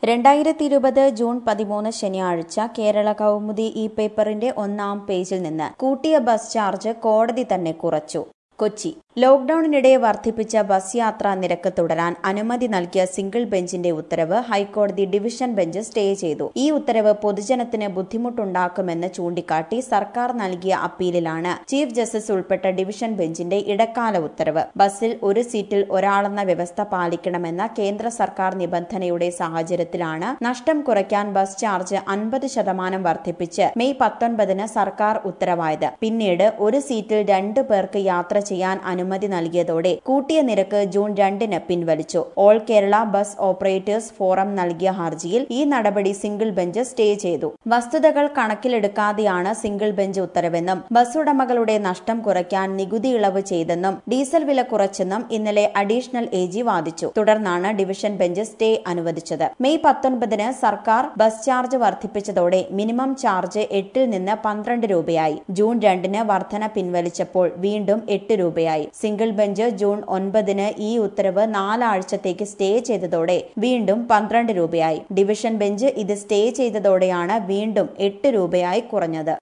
രണ്ടായിരത്തി ഇരുപത് ജൂൺ പതിമൂന്ന് ശനിയാഴ്ച കേരള കൗമുദി ഈ പേപ്പറിന്റെ ഒന്നാം പേജിൽ നിന്ന് കൂട്ടിയ ബസ് ചാർജ് കോടതി തന്നെ കുറച്ചു കൊച്ചി ലോക്ഡൌണിനിടെ വർദ്ധിപ്പിച്ച ബസ് യാത്രാ നിരക്ക് തുടരാൻ അനുമതി നൽകിയ സിംഗിൾ ബെഞ്ചിന്റെ ഉത്തരവ് ഹൈക്കോടതി ഡിവിഷൻ ബെഞ്ച് സ്റ്റേ ചെയ്തു ഈ ഉത്തരവ് പൊതുജനത്തിന് ബുദ്ധിമുട്ടുണ്ടാക്കുമെന്ന് ചൂണ്ടിക്കാട്ടി സർക്കാർ നൽകിയ അപ്പീലിലാണ് ചീഫ് ജസ്റ്റിസ് ഉൾപ്പെട്ട ഡിവിഷൻ ബെഞ്ചിന്റെ ഇടക്കാല ഉത്തരവ് ബസ്സിൽ ഒരു സീറ്റിൽ ഒരാളെന്ന വ്യവസ്ഥ പാലിക്കണമെന്ന കേന്ദ്ര സർക്കാർ നിബന്ധനയുടെ സാഹചര്യത്തിലാണ് നഷ്ടം കുറയ്ക്കാൻ ബസ് ചാർജ് അൻപത് ശതമാനം വർദ്ധിപ്പിച്ച് മെയ് പത്തൊൻപതിന് സർക്കാർ ഉത്തരവായത് പിന്നീട് ഒരു സീറ്റിൽ രണ്ടു പേർക്ക് യാത്ര ചെയ്യാൻ അനുമതി നൽകിയതോടെ കൂട്ടിയ നിരക്ക് ജൂൺ രണ്ടിന് പിൻവലിച്ചു all Kerala bus operators forum നൽകിയ ഹർജിയിൽ ഈ നടപടി സിംഗിൾ ബെഞ്ച് സ്റ്റേ ചെയ്തു വസ്തുതകൾ കണക്കിലെടുക്കാതെയാണ് സിംഗിൾ ബെഞ്ച് ഉത്തരവെന്നും ബസ് ഉടമകളുടെ നഷ്ടം കുറയ്ക്കാൻ നികുതി ഇളവ് ചെയ്തെന്നും ഡീസൽ വില കുറച്ചെന്നും ഇന്നലെ അഡീഷണൽ എ ജി വാദിച്ചു തുടർന്നാണ് ഡിവിഷൻ ബെഞ്ച് സ്റ്റേ അനുവദിച്ചത് മെയ് പത്തൊൻപതിന് സർക്കാർ ബസ് ചാർജ് വർദ്ധിപ്പിച്ചതോടെ മിനിമം ചാർജ് എട്ടിൽ നിന്ന് പന്ത്രണ്ട് രൂപയായി ജൂൺ രണ്ടിന് വർധന പിൻവലിച്ചപ്പോൾ വീണ്ടും എട്ട് രൂപയായി സിംഗിൾ ബെഞ്ച് ജൂൺ ഒൻപതിന് ഈ ഉത്തരവ് നാലാഴ്ചത്തേക്ക് സ്റ്റേ ചെയ്തതോടെ വീണ്ടും പന്ത്രണ്ട് രൂപയായി ഡിവിഷൻ ബെഞ്ച് ഇത് സ്റ്റേ ചെയ്തതോടെയാണ് വീണ്ടും എട്ട് രൂപയായി കുറഞ്ഞത്